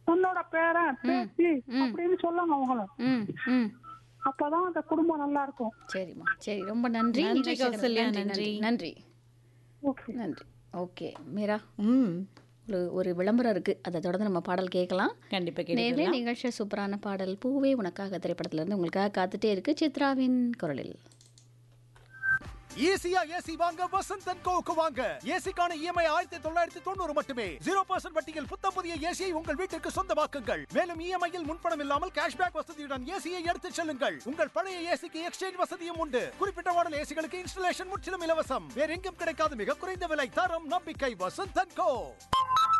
உன்னோட பேரன் பேத்தி அப்படின்னு சொல்லணும் அவங்கள ம் ம் அப்பதான் அந்த குடும்பம் நல்லா இருக்கும் சரிம்மா சரி ரொம்ப நன்றி நன்றி, நிகழ்ச்சிக்கு கௌசல்யா, நன்றி நன்றி. நன்றி ஓகே நன்றி ஓகே மீரா ம் ஒரு ஒரு விளம்பரம் இருக்கு அதை தொடர்ந்து நம்ம பாடல் கேட்கலாம் கண்டிப்பா நேரே கேட்டுக்கலாம் நிகழ்ச்சி சூப்பரான பாடல் பூவே உனக்காக திரைப்படத்துல இருந்து உங்களுக்காக காத்துட்டே இருக்கு சித்ராவின் குரலில் ஈஸியா ஏசி வாங்க வசந்த் அண்ட் கோவுக்கு வாங்க ஏசிக்கான இஎம்ஐ ஆயிரத்தி தொள்ளாயிரத்தி தொண்ணூறு மட்டுமே ஜீரோ பர்சன்ட் வட்டியில் புத்த புதிய ஏசியை உங்கள் வீட்டிற்கு சொந்தமாக்குங்கள் மேலும் இஎம்ஐயில் முன்பணம் இல்லாமல் கேஷ்பேக் வசதியுடன் ஏசியை எடுத்துச் செல்லுங்கள் உங்கள் பழைய ஏசிக்கு எக்ஸ்சேஞ்ச் வசதியும் உண்டு குறிப்பிட்ட மாடல் ஏசிகளுக்கு இன்ஸ்டலேஷன் முற்றிலும் இலவசம் வேற எங்கும் கிடைக்காத மிக குறைந்த விலை தரம் நம்பிக்கை வசந்த் அண்ட் கோ